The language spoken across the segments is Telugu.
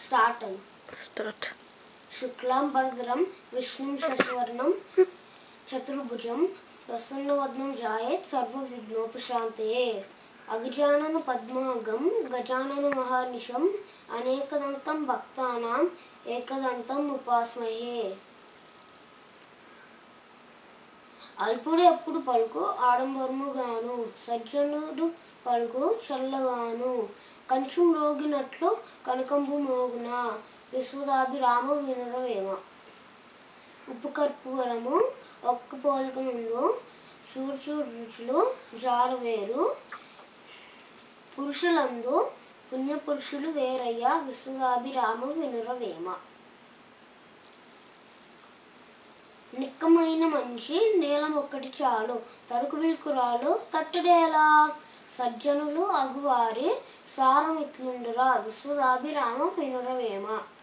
స్టార్ట్ అయ్యి స్టార్ట్ శుక్లాం భరద్రం విష్ణుం శశివర్ణం చతుర్భుజం ప్రసన్నవద్నం జాయేత్ సర్వ విఘ్నోపశాంతయే అగజానన పద్మాగం గజానన మహానిశం అనేకదంతం భక్తానాం ఏకదంతం ఉపాస్మహే అల్పుడు ఎప్పుడు పలుకు ఆడంబరముగాను సజ్జనుడు పలుకు చల్లగాను కంచు మ్రోగినట్లు కనకంబు మోగున విశ్వదాభిరామ వినురవేమ ఉప్పు కర్పూరము ఒక్క పోలిక ముందు చూర్చు రుచులు జారవేరు పురుషులందు పుణ్యపురుషులు వేరయ్య విశ్వదాభిరామ వినురవేమ నిక్కమైన మనిషి నీలం ఒక్కటి చాలు తడుకు విల్కురాలు తట్టడేలా సజ్జనులు అగువారి సారమిట్లుండురా విశ్వదాభిరామ వినురవేమ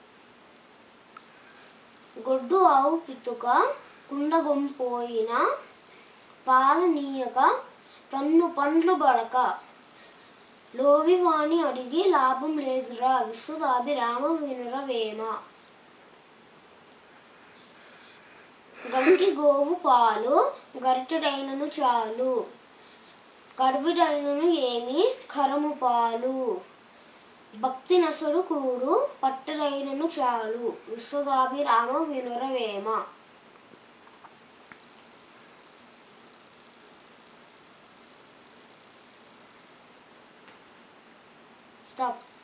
గొడ్డు ఆవు పితుక కుండగొంపోయిన పాలనీయక తన్ను పండ్లు బడక లోవివాణి అడిగి లాభం లేదురా విశ్వదాభిరామ వినురవేమ గంటి గోవు పాలు గరిటెడైనను చాలు కడుపుడైనను ఏమి కరము పాలు భక్తి నసడు కూడు పట్టదైనను చాలు విశ్వదాభిరామ వినురవేమ స్టాప్